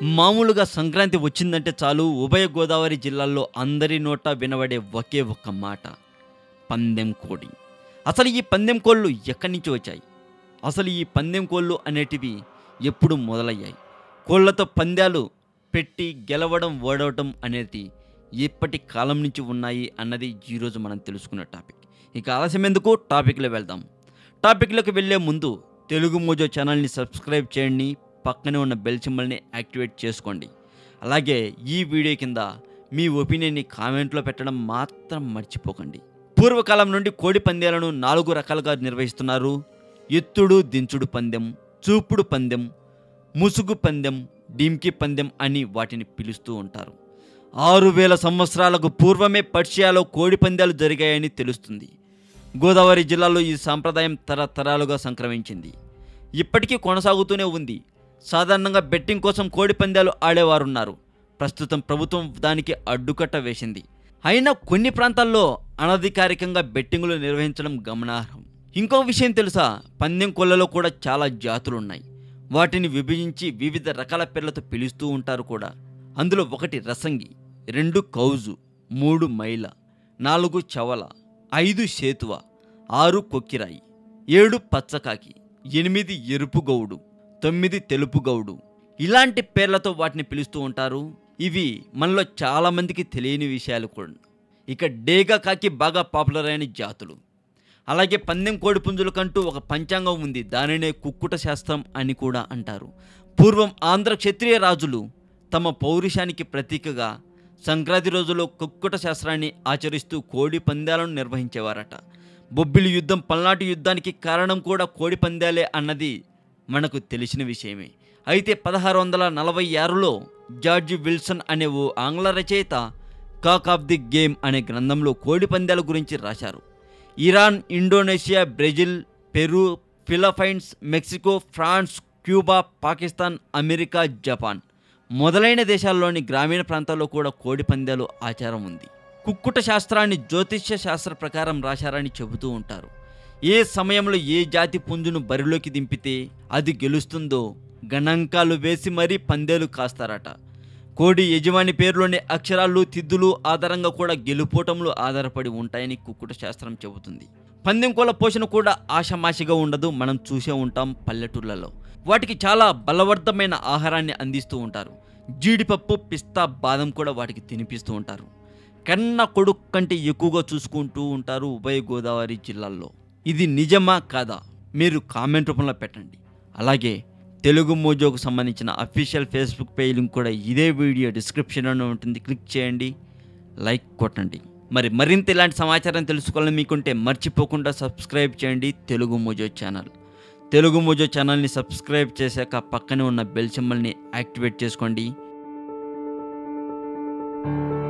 మామూలుగా సంక్రాంతి వచ్చిందంటే చాలు ఉభయ గోదావరి జిల్లాల్లో అందరి నోట వినబడే ఒకే ఒక్క మాట పందెం కోడి అసలు ఈ పందెం కోళ్ళు ఎక్కడి నుంచి వచ్చాయి అసలు ఈ పందెం కోళ్ళు అనేటివి ఎప్పుడు మొదలయ్యాయి కోళ్లతో పందాలు పెట్టి గెలవడం ఓడవటం అనేది ఎప్పటి కాలం నుంచి ఉన్నాయి అన్నది ఈరోజు మనం తెలుసుకున్న టాపిక్ ఇక ఆలస్యం ఎందుకు టాపిక్లో వెళ్దాం టాపిక్లోకి వెళ్ళే ముందు తెలుగు మోజో ఛానల్ని సబ్స్క్రైబ్ చేయండి పక్కనే ఉన్న బెల్ సింబల్ని యాక్టివేట్ చేసుకోండి అలాగే ఈ వీడియో కింద మీ ఒపీనియన్ని కామెంట్లో పెట్టడం మాత్రం మర్చిపోకండి పూర్వకాలం నుండి కోడి పందాలను నాలుగు రకాలుగా నిర్వహిస్తున్నారు ఎత్తుడు దించుడు పందెం చూపుడు పందెం ముసుగు పందెం డిమ్కి పందెం అని వాటిని పిలుస్తూ ఉంటారు ఆరు వేల సంవత్సరాలకు పూర్వమే పర్షియాలో కోడి పందాలు జరిగాయని తెలుస్తుంది గోదావరి జిల్లాలో ఈ సాంప్రదాయం తరతరాలుగా సంక్రమించింది ఇప్పటికీ కొనసాగుతూనే ఉంది సాధారణంగా బెట్టింగ్ కోసం కోడి పందాలు ఆడేవారున్నారు ప్రస్తుతం ప్రభుత్వం దానికి అడ్డుకట్ట వేసింది అయినా కొన్ని ప్రాంతాల్లో అనధికారికంగా బెట్టింగులు నిర్వహించడం గమనార్హం ఇంకో విషయం తెలుసా పందెం కొల్లలో కూడా చాలా జాతులు ఉన్నాయి వాటిని విభజించి వివిధ రకాల పేర్లతో పిలుస్తూ ఉంటారు కూడా అందులో ఒకటి రసంగి రెండు కౌజు మూడు మైల నాలుగు చవల ఐదు సేతువ ఆరు కొక్కిరాయి ఏడు పచ్చకాకి ఎనిమిది ఎరుపు గౌడు తొమ్మిది తెలుపు గౌడు ఇలాంటి పేర్లతో వాటిని పిలుస్తూ ఉంటారు ఇవి మనలో చాలామందికి తెలియని విషయాలు కూడా ఇక డేగా కాకి బాగా పాపులర్ అయిన జాతులు అలాగే పందెం కోడి పుంజులకంటూ ఒక పంచాంగం ఉంది దానినే కుక్కుట శాస్త్రం అని కూడా అంటారు పూర్వం ఆంధ్ర క్షత్రియ రాజులు తమ పౌరుషానికి ప్రతీకగా సంక్రాంతి రోజులో కుక్కుట శాస్త్రాన్ని ఆచరిస్తూ కోడి పందాలను నిర్వహించేవారట బొబ్బిలి యుద్ధం పల్నాటి యుద్ధానికి కారణం కూడా కోడి పందాలే అన్నది మనకు తెలిసిన విషయమే అయితే పదహారు వందల నలభై ఆరులో జార్జి విల్సన్ అనే ఓ ఆంగ్ల రచయిత కాక్ ఆఫ్ ది గేమ్ అనే గ్రంథంలో కోడి పందాల గురించి రాశారు Iran Indonesia Brazil Peru Philippines Mexico France Cuba Pakistan America Japan మొదలైన దేశాల్లోని గ్రామీణ ప్రాంతాల్లో కూడా కోడి పందాలు ఆచారం ఉంది కుక్కుట శాస్త్రాన్ని జ్యోతిష్య శాస్త్ర ప్రకారం రాశారని చెబుతూ ఉంటారు ఏ సమయంలో ఏ జాతి పుంజును బరిలోకి దింపితే అది గెలుస్తుందో గణాంకాలు వేసి మరీ పందేలు కాస్తారట కోడి యజమాని పేరులోని అక్షరాలు తిద్దులు ఆధారంగా కూడా గెలుపోటములు ఆధారపడి ఉంటాయని కుక్కుట శాస్త్రం చెబుతుంది పందెం కోళ్ళ పోషణ కూడా ఆషమాషిగా ఉండదు మనం చూసే ఉంటాం పల్లెటూళ్ళలో వాటికి చాలా బలవర్ధమైన ఆహారాన్ని అందిస్తూ ఉంటారు జీడిపప్పు పిస్తా బాదం కూడా వాటికి తినిపిస్తూ ఉంటారు కన్న కొడుకు కంటే ఎక్కువగా చూసుకుంటూ ఉంటారు ఉభయ గోదావరి జిల్లాల్లో ఇది నిజమా కాదా మీరు కామెంట్ రూపంలో పెట్టండి అలాగే తెలుగు మోజోకు సంబంధించిన అఫీషియల్ ఫేస్బుక్ పేజ్ లింక్ కూడా ఇదే వీడియో డిస్క్రిప్షన్లో ఉంటుంది క్లిక్ చేయండి లైక్ కొట్టండి మరి మరింత ఇలాంటి సమాచారం తెలుసుకోవాలని మీకుంటే మర్చిపోకుండా సబ్స్క్రైబ్ చేయండి Telugu Mojo channel Telugu Mojo ఛానల్ని సబ్స్క్రైబ్ చేశాక పక్కనే ఉన్న బెల్ సింబల్ని యాక్టివేట్ చేసుకోండి